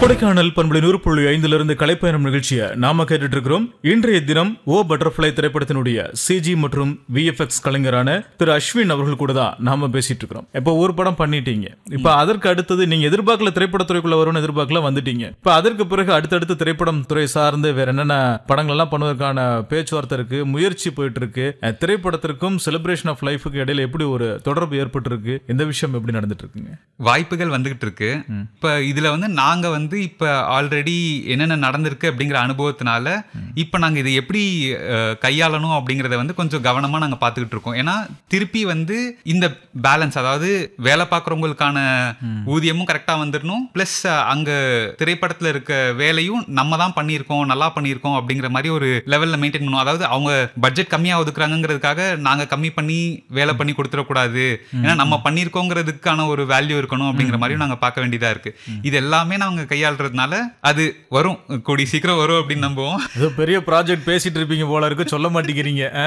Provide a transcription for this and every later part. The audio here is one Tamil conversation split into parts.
கொடைக்கானல் பண்புலை நூறு புள்ளி ஐந்திலிருந்து கலைப்பயணம் நிகழ்ச்சியை நாம கேட்டுட்டு இருக்கிறோம் இன்றைய தினம் ஓ பட்டர்ஃபிளை திரைப்படத்தினுடைய சிஜி மற்றும் விஎஃப்எக்ஸ் கலைஞரான திரு அஸ்வின் அவர்கள் கூட தான் நாம பேசிட்டு இருக்கிறோம் இப்போ ஒரு படம் பண்ணிட்டீங்க இப்போ அதற்கு அடுத்தது நீங்க எதிர்பார்க்கல திரைப்படத்துறைக்குள்ள வரும்னு எதிர்பார்க்கல வந்துட்டீங்க இப்போ அதற்கு பிறகு அடுத்தடுத்து திரைப்படம் துறை சார்ந்து வேற என்னென்ன படங்கள் எல்லாம் பண்ணுவதற்கான பேச்சுவார்த்தை இருக்கு முயற்சி போயிட்டு இருக்கு அஹ், திரைப்படத்திற்கும் செலிப்ரேஷன் ஆஃப் லைஃபுக்கு இடையில எப்படி ஒரு தொடர்பு ஏற்பட்டு இருக்கு இந்த விஷயம் எப்படி நடந்துட்டு இருக்குங்க வாய்ப்புகள் வந்துகிட்டு இருக்கு இப்ப இதுல வந்து நாங்க வந்து இப்ப ஆல்ரெடி என்னென்ன நடந்திருக்கு அப்படிங்கிற அனுபவத்தினால இப்ப நாங்க இதை எப்படி அஹ், கையாளணும் அப்படிங்கறத வந்து கொஞ்சம் கவனமா நாங்க பாத்துக்கிட்டு இருக்கோம் ஏன்னா திருப்பி வந்து இந்த பேலன்ஸ் அதாவது வேலை பார்க்குறவங்களுக்கான ஊதியமும் கரெக்டா வந்துடணும் பிளஸ் அங்க திரைப்படத்துல இருக்க வேலையும் நம்ம தான் பண்ணியிருக்கோம் நல்லா பண்ணியிருக்கோம் அப்படிங்கிற மாதிரி ஒரு லெவல்ல மெயின்டைன் பண்ணுவோம் அதாவது அவங்க பட்ஜெட் கம்மியா ஒதுக்குறாங்கிறதுக்காக நாங்க கம்மி பண்ணி வேலை பண்ணி கொடுத்துடக்கூடாது ஏன்னா நம்ம பண்ணியிருக்கோங்கிறதுக்கான ஒரு வேல்யூ இருக்கணும் அப்படிங்கிற மாதிரியும் நாங்க பார்க்க வேண்டியதா இருக்கு இது எல்லாமே நாங்க கையாளுறதுனால அது வரும் கூடி சீக்கிரம் வரும் அப்படின்னு நம்புவோம் ஏதோ பெரிய ப்ராஜெக்ட் பேசிட்டு இருப்பீங்க போல இருக்கு சொல்ல மாட்டேங்கிறீங்க ஆ?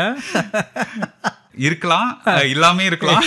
இருக்கலாம் அஹ் இல்லாமே இருக்கலாம்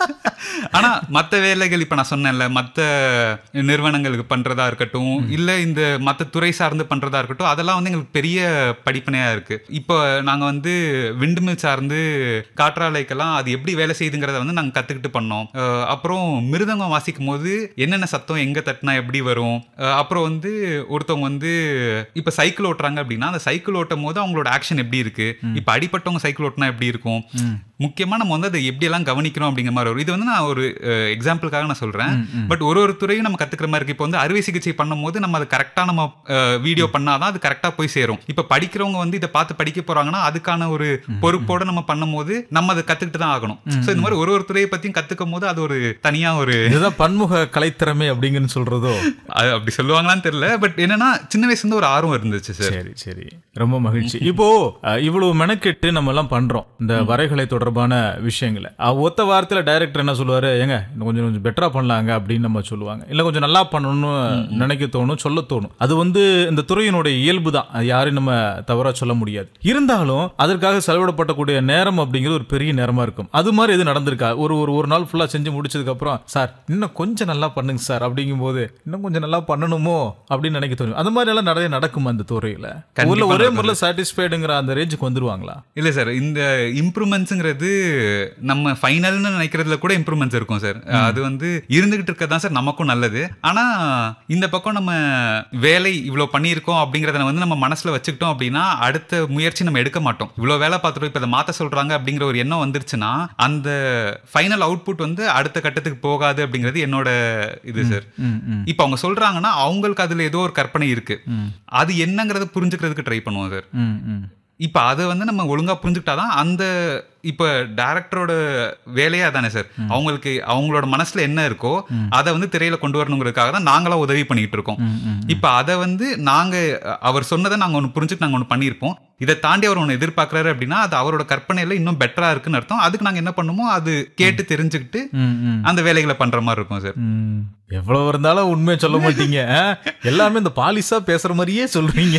ஆனா மத்த வேலைகள் இப்ப நான் சொன்னேன்ல மத்த நிறுவனங்களுக்கு பண்றதா இருக்கட்டும் இல்ல இந்த மத்த துறை சார்ந்து பண்றதா இருக்கட்டும் அதெல்லாம் வந்து எங்களுக்கு பெரிய படிப்பனையா இருக்கு இப்போ நாங்க வந்து விண்டுமில் சார்ந்து காற்றாலைக்கெல்லாம் அது எப்படி வேலை செய்யுதுங்கிறத வந்து நாங்க கத்துக்கிட்டு பண்ணோம் அஹ் அப்புறம் மிருதங்கம் வாசிக்கும் போது என்னென்ன சத்தம் எங்க தட்டினா எப்படி வரும் அஹ் அப்புறம் வந்து ஒருத்தவங்க வந்து இப்ப சைக்கிள் ஓட்டுறாங்க அப்படின்னா அந்த சைக்கிள் ஓட்டும் போது அவங்களோட ஆக்ஷன் எப்படி இருக்கு இப்ப அடிப்பட்டவங்க சைக்கிள் ஓட்டினா எப்படி இருக்கும் முக்கியமா நம்ம வந்து அதை எப்படி எல்லாம் கவனிக்கிறோம் அப்படிங்கிற மாதிரி வரும் இது வந்து நான் ஒரு எக்ஸாம்பிளுக்காக நான் சொல்றேன் பட் ஒரு ஒரு துறையும் நம்ம கத்துக்கிற மாதிரி இருக்கு இப்போ வந்து அறுவை சிகிச்சை பண்ணும்போது நம்ம அதை கரெக்டா நம்ம வீடியோ பண்ணாதான் அது கரெக்டா போய் சேரும் இப்ப படிக்கிறவங்க வந்து இதை பார்த்து படிக்க போறாங்கன்னா அதுக்கான ஒரு பொறுப்போட நம்ம பண்ணும்போது நம்ம அதை கத்துக்கிட்டு தான் ஆகணும் ஸோ இந்த மாதிரி ஒரு ஒரு துறையை பத்தியும் கத்துக்கும் போது அது ஒரு தனியா ஒரு இதுதான் பன்முக கலைத்திறமை அப்படிங்கன்னு சொல்றதோ அது அப்படி சொல்லுவாங்களான்னு தெரியல பட் என்னன்னா சின்ன வயசுல இருந்து ஒரு ஆர்வம் இருந்துச்சு சார் சரி சரி ரொம்ப மகிழ்ச்சி இப்போ அஹ், இவ்வளவு மெனக்கெட்டு நம்ம எல்லாம் பண்றோம் இந்த வரைகலை தொடர்பான விஷயங்களை அஹ், ஒத்த வாரத்துல டைரக்டர் என்ன சொல்லுவாரு ஏங்க இன்னும் கொஞ்சம் கொஞ்சம் பெட்டரா பண்ணலாங்க அப்படின்னு நம்ம சொல்லுவாங்க இல்ல கொஞ்சம் நல்லா பண்ணணும்னு நினைக்க தோணும் சொல்ல தோணும் அது வந்து இந்த துறையினுடைய இயல்பு தான் அது யாரையும் நம்ம தவறா சொல்ல முடியாது இருந்தாலும் அதற்காக செலவிடப்படக்கூடிய நேரம் அப்படிங்கிறது ஒரு பெரிய நேரமா இருக்கும் அது மாதிரி எது நடந்திருக்கா ஒரு ஒரு ஒரு நாள் ஃபுல்லா செஞ்சு முடிச்சதுக்கு அப்புறம் சார் இன்னும் கொஞ்சம் நல்லா பண்ணுங்க சார் அப்படிங்கும்போது இன்னும் கொஞ்சம் நல்லா பண்ணணுமோ அப்படின்னு நினைக்க தோணும் அந்த மாதிரி எல்லாம் நிறைய நடக்குமா இந்த துறையில ஊர்ல ஒரே முறையில் சாட்டிஸ்ஃபைடுங்கிற அந்த ரேஞ்சுக்கு வந்துருவாங்களா இல்ல சார் இந்த இம்ப்ரூவ்மெண்ட்ஸுங்கிறது நம்ம ஃபைனல்னு நினைக்கிறதுல கூட இம்ப்ரூவ்மெண்ட்ஸ் இருக்கும் சார் அது வந்து இருந்துகிட்டு இருக்கறது தான் சார் நமக்கும் நல்லது ஆனா இந்த பக்கம் நம்ம வேலை இவ்வளவு பண்ணியிருக்கோம் அப்படிங்கறத வந்து நம்ம மனசுல வச்சுக்கிட்டோம் அப்படின்னா அடுத்த முயற்சி நம்ம எடுக்க மாட்டோம் இவ்வளவு வேலை பார்த்துட்டோம் இப்ப இதை மாத்த சொல்றாங்க அப்படிங்கிற ஒரு எண்ணம் வந்துருச்சுன்னா அந்த ஃபைனல் அவுட்புட் வந்து அடுத்த கட்டத்துக்கு போகாது அப்படிங்கிறது என்னோட இது சார் இப்ப அவங்க சொல்றாங்கன்னா அவங்களுக்கு அதுல ஏதோ ஒரு கற்பனை இருக்கு அது என்னங்கறத புரிஞ்சுக்கிறதுக்கு ட்ரை பண்ணுவோம் சார் ம் ம் இப்ப அதை வந்து நம்ம ஒழுங்கா புரிஞ்சுக்கிட்டாதான் அந்த இப்ப டைரக்டரோட வேலையா தானே சார் அவங்களுக்கு அவங்களோட மனசுல என்ன இருக்கோ அதை வந்து திரையில கொண்டு வரணுங்கிறதுக்காக தான் நாங்களா உதவி பண்ணிட்டு இருக்கோம் இப்ப அதை வந்து நாங்க அவர் சொன்னதை நாங்க ஒன்று புரிஞ்சுட்டு நாங்க ஒன்று பண்ணியிருப்போம் இதை தாண்டி அவர் ஒன்று எதிர்பார்க்கறாரு அப்படின்னா அது அவரோட கற்பனையில இன்னும் பெட்டரா இருக்குன்னு அர்த்தம் அதுக்கு நாங்க என்ன பண்ணுமோ அது கேட்டு தெரிஞ்சுக்கிட்டு ம், ம். அந்த வேலைகளை பண்ற மாதிரி இருக்கும் சார் ம். எவ்வளவு இருந்தாலும் உண்மையை சொல்ல மாட்டீங்க ஆ? எல்லாமே இந்த பாலிசா பேசுற மாதிரியே சொல்றீங்க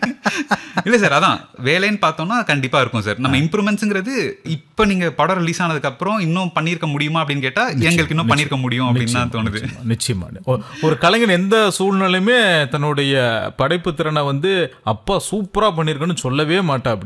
இல்ல சார் அதான் வேலைன்னு பார்த்தோம்னா கண்டிப்பா இருக்கும் சார் நம்ம இம்ப்ரூவ்மெண்ட்ஸ்ங்கிறது இப்ப நீங்க படம் ரிலீஸ் ஆனதுக்கு அப்புறம் இன்னும் பண்ணியிருக்க முடியுமா அப்படின்னு கேட்டா எங்களுக்கு இன்னும் பண்ணியிருக்க முடியும் அப்படின்னு தான் தோணுது நிச்சயமா ஒ- ஒரு கலைஞன் எந்த சூழ்நிலையுமே தன்னுடைய படைப்பு திறனை வந்து அப்பா சூப்பரா பண்ணிருக்கணும்னு சொல்லவே மாட்டா